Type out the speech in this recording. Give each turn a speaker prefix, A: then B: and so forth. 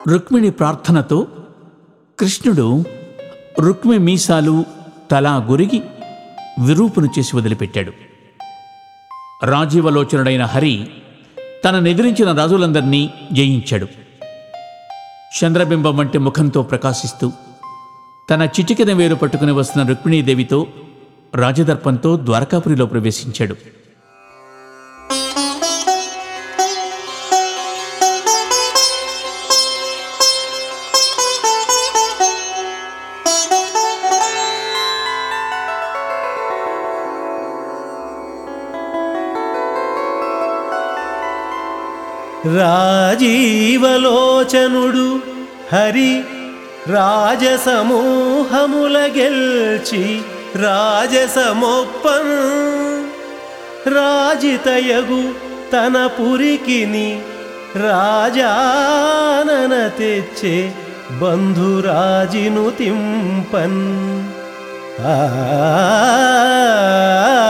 A: రుక్మిణి ప్రార్థనతో కృష్ణుడు రుక్మి మీసాలు తలా గురిగి విరూపును చేసి వదిలిపెట్టాడు రాజీవలోచనుడైన హరి తననెదిరించిన రాజులందరినీ జయించాడు చంద్రబింబం వంటి ముఖంతో ప్రకాశిస్తూ తన చిటికెన వేలు పట్టుకుని వస్తున్న రుక్మిణీదేవితో రాజదర్పంతో ద్వారకాపురిలో ప్రవేశించాడు
B: రాజీవలోచనుడు హరి రాజసమూహముల గెల్చి రాజసమొప్పన్ రాజితయగు తన పురికిని రాజానన తెచ్చే బంధురాజిను తింపన్ ఆ